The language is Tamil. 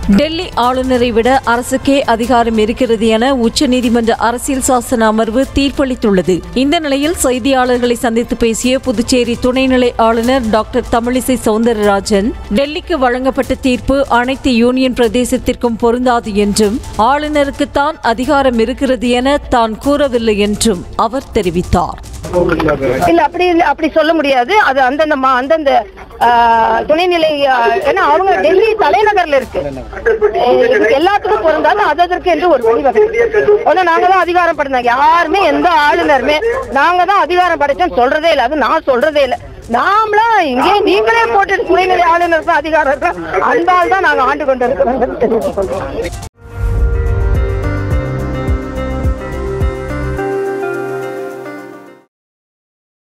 டெல்லி ஆளுநரை விட அரசுக்கே அதிகாரம் இருக்கிறது என உச்சநீதிமன்ற அரசியல் சாசன அமர்வு தீர்ப்பளித்துள்ளது இந்த நிலையில் செய்தியாளர்களை சந்தித்து பேசிய புதுச்சேரி துணைநிலை ஆளுநர் டாக்டர் தமிழிசை சவுந்தரராஜன் டெல்லிக்கு வழங்கப்பட்ட தீர்ப்பு அனைத்து யூனியன் பிரதேசத்திற்கும் பொருந்தாது என்றும் ஆளுநருக்கு தான் அதிகாரம் இருக்கிறது என தான் கூறவில்லை என்றும் அவர் தெரிவித்தார் இல்ல அப்படி இல்ல அப்படி சொல்ல முடியாது அது அந்தந்த மா- அந்தந்த ஆஹ், துணைநிலை ஆஹ், ஏன்னா அவங்க டெல்லி தலைநகர்ல இருக்கு அஹ், இது எல்லாத்துக்கும் பொருந்தாலும் அது அதற்கு என்று ஒரு வழிவகை ஒண்ணு நாங்க தான் அதிகாரம் படைச்சோம் யாருமே எந்த ஆளுநருமே நாங்க தான் அதிகாரம் படைச்சோம் சொல்றதே இல்ல அது நான் சொல்றதே இல்ல நாமளா இங்கே நீங்களே போட்டு துணைநிலை ஆளுநருக்கு அதிகாரம் இருக்கு அன்பால் தான் நாங்க ஆண்டு கொண்டு இருக்கிறோம்